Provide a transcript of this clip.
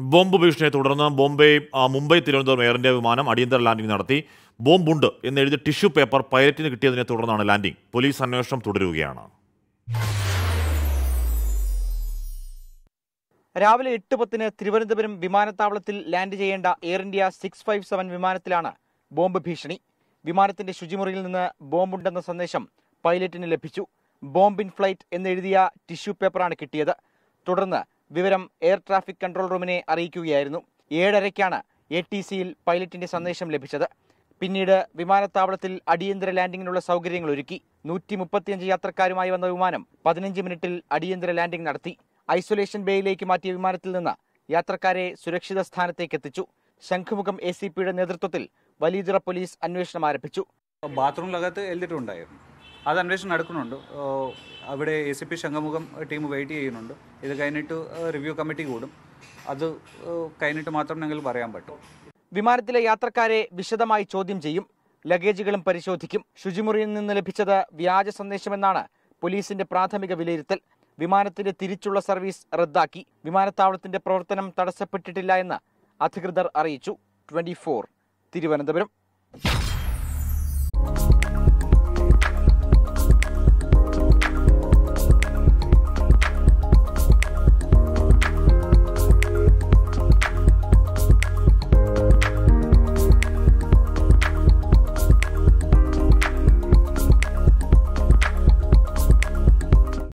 bomb ഭീഷണിയെ തുടർന്ന് ബോംബെ ആ, മുംബൈ തിരുവനന്തപുരം എയർ ഇന്ത്യ വിമാനം അടിയന്തര ലാൻഡിംഗ് നടത്തി ബോംബുണ്ട് എന്നെഴുതിയ ടിഷ്യൂ പേപ്പർ പൈലറ്റിന് കിട്ടിയതിനെ തുടർന്നാണ് ലാൻഡിംഗ് പോലീസ് അന്വേഷണം തുടരുകയാണ് രാവിലെ എട്ട് പത്തിന് തിരുവനന്തപുരം വിമാനത്താവളത്തിൽ ലാൻഡ് ചെയ്യേണ്ട Air India six five seven വിമാനത്തിലാണ് ബോംബ് ഭീഷണി വിമാനത്തിന്റെ ശുചിമുറിയിൽ നിന്ന് ബോംബുണ്ടെന്ന സന്ദേശം പൈലറ്റിന് ലഭിച്ചു ബോംബ് ഇൻ ഫ്ലൈറ്റ് എന്നെഴുതിയ ടിഷ്യൂ പേപ്പറാണ് കിട്ടിയത് തുടർന്ന് വിവരം എയർ ട്രാഫിക് കൺട്രോൾ റൂമിനെ അറിയിക്കുകയായിരുന്നു ഏഴരയ്ക്കാണ് എ ടി സിയിൽ പൈലറ്റിന്റെ സന്ദേശം ലഭിച്ചത് പിന്നീട് വിമാനത്താവളത്തിൽ അടിയന്തര ലാൻഡിങ്ങിനുള്ള സൗകര്യങ്ങൾ ഒരുക്കി നൂറ്റി മുപ്പത്തിയഞ്ച് യാത്രക്കാരുമായി വന്ന വിമാനം പതിനഞ്ച് മിനിറ്റിൽ അടിയന്തര ലാൻഡിംഗ് നടത്തി ഐസൊലേഷൻ ബേയിലേക്ക് മാറ്റിയ വിമാനത്തിൽ നിന്ന് യാത്രക്കാരെ സുരക്ഷിത സ്ഥാനത്തേക്ക് എത്തിച്ചു ശംഖുമുഖം എ സി പിയുടെ നേതൃത്വത്തിൽ വലിയതുറ പോലീസ് അന്വേഷണം ആരംഭിച്ചു ബാത്റൂമിനകത്ത് എഴുതിയിട്ടുണ്ടായിരുന്നു അത് അന്വേഷണം നടക്കുന്നുണ്ട് ഓ, അവിടെ A C P Shanghumukham team wait ചെയ്യുന്നുണ്ട് ഇത് കഴിഞ്ഞിട്ട് റിവ്യൂ കമ്മിറ്റി കൂടും അത് ഏ, കഴിഞ്ഞിട്ട് മാത്രം ഞങ്ങൾ പറയാൻ പറ്റും വിമാനത്തിലെ യാത്രക്കാരെ വിശദമായി ചോദ്യം ചെയ്യും ലഗേജുകളും പരിശോധിക്കും ശുചിമുറിയിൽ നിന്ന് ലഭിച്ചത് വ്യാജ സന്ദേശമെന്നാണ് പോലീസിന്റെ പ്രാഥമിക വിലയിരുത്തൽ വിമാനത്തിന്റെ തിരിച്ചുള്ള സർവീസ് റദ്ദാക്കി വിമാനത്താവളത്തിന്റെ പ്രവർത്തനം തടസ്സപ്പെട്ടിട്ടില്ല എന്ന് അധികൃതർ അറിയിച്ചു ട്വന്റി തിരുവനന്തപുരം